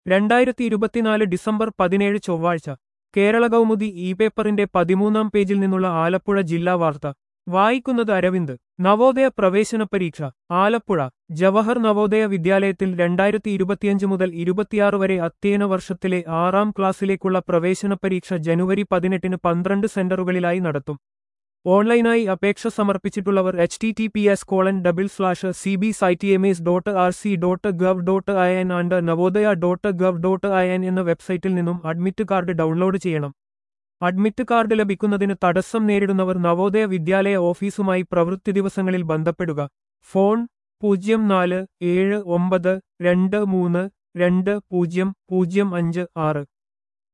രണ്ടായിരത്തി ഇരുപത്തിനാല് ഡിസംബർ പതിനേഴ് ചൊവ്വാഴ്ച കേരള കൗമുദി ഇ പേപ്പറിന്റെ പതിമൂന്നാം പേജിൽ നിന്നുള്ള ആലപ്പുഴ ജില്ലാ വാർത്ത വായിക്കുന്നത് അരവിന്ദ് നവോദയ പ്രവേശന പരീക്ഷ ആലപ്പുഴ ജവഹർ നവോദയ വിദ്യാലയത്തിൽ രണ്ടായിരത്തി ഇരുപത്തിയഞ്ച് മുതൽ ഇരുപത്തിയാറ് വരെ അധ്യയന വർഷത്തിലെ ആറാം ക്ലാസ്സിലേക്കുള്ള പ്രവേശന പരീക്ഷ ജനുവരി പതിനെട്ടിന് പന്ത്രണ്ട് സെന്ററുകളിലായി നടത്തും ഓൺലൈനായി അപേക്ഷ സമർപ്പിച്ചിട്ടുള്ളവർ H T T P S colon double slash C B സൈറ്റി M S dot R C dot gov dot I N and Navodaya dot gov dot I N എന്ന വെബ്സൈറ്റിൽ നിന്നും അഡ്മിറ്റ് കാർഡ് ഡൗൺലോഡ് ചെയ്യണം അഡ്മിറ്റ് കാർഡ് ലഭിക്കുന്നതിന് തടസ്സം നേരിടുന്നവർ നവോദയ വിദ്യാലയ ഓഫീസുമായി പ്രവൃത്തി ദിവസങ്ങളിൽ ബന്ധപ്പെടുക ഫോൺ പൂജ്യം നാല് ഏഴ് ഒമ്പത് രണ്ട് മൂന്ന് രണ്ട് പൂജ്യം പൂജ്യം അഞ്ച് ആറ്